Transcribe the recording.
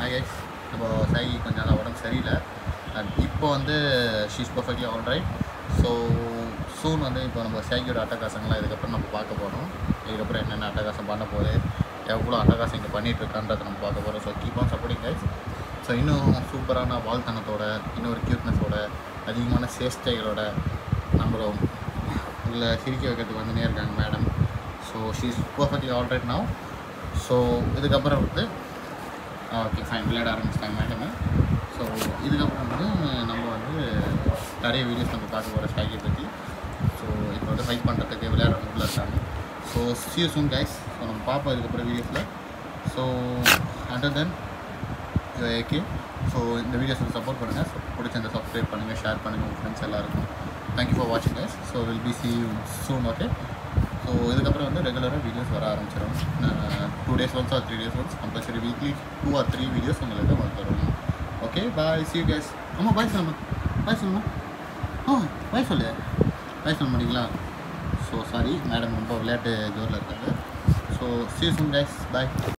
hi guys இப்போ சாய் கொஞ்சம் நல்லா உடம்பு சரியில்லை அண்ட் இப்போ வந்து she's perfectly all right so soon வந்து இப்போ நம்ம சாய்க்கியோட அட்டகாசங்கள்லாம் இதுக்கப்புறம் நம்ம பார்க்க போகிறோம் இதுக்கப்புறம் என்னென்ன அட்டகாசம் பண்ண போகுது எவ்வளோ அட்டகாசம் இங்கே பண்ணிகிட்டு இருக்கான்றதை நம்ம பார்க்க போகிறோம் so keep on supporting guys so இன்னும் சூப்பரான வாழ்த்தனத்தோட இன்னொரு க்யூட்னஸோட அதிகமான சேஷ்டைகளோட நம்மளும் உங்களை சிரிக்க வைக்கிறதுக்கு வந்துனே இருக்காங்க madam so she's perfectly all right now so இதுக்கப்புறம் வந்து ஓகே ஃபைன் விளையாட ஆரம்பிச்சிட்டாங்க மேடம் ஸோ இதுக்கப்புறம் வந்து நம்ம வந்து நிறைய வீடியோஸ் நம்ம பார்க்க போகிறோம் ஸ்டாக்கை பற்றி ஸோ இப்போ வந்து ஃபைட் பண்ணுறதுக்கு விளையாட உள்ள இருக்காங்க so see you soon guys so நம்ம பார்ப்போம் இதுக்கப்புறம் வீடியோஸில் so and then okay so இந்த வீடியோஸுக்கு சப்போர்ட் பண்ணுங்கள் ஸோ பிடிச்சிருந்த சப்ஸ்கிரைப் பண்ணுங்கள் ஷேர் பண்ணுங்கள் உங்கள் ஃப்ரெண்ட்ஸ் எல்லாருக்கும் தேங்க்யூ ஃபார் வாட்சிங் guys so will be see soon okay so இதுக்கப்புறம் வந்து ரெகுலராக வீடியோஸ் வர ஆரம்பிச்சிடும் two days once or three days once compulsory weekly two or three videos உங்களுக்கு வந்து வரும் ஓகே பாய் சி கேஸ் ஆமாம் பாய் சொல்லுமா பாய் சொல்லுமா ஆ பாய் சொல்லு பாய் சொல்ல மாட்டீங்களா ஸோ சாரி மேடம் ரொம்ப விளையாட்டு ஜோரில் இருக்காங்க ஸோ சி சூன் கைஸ் பாய்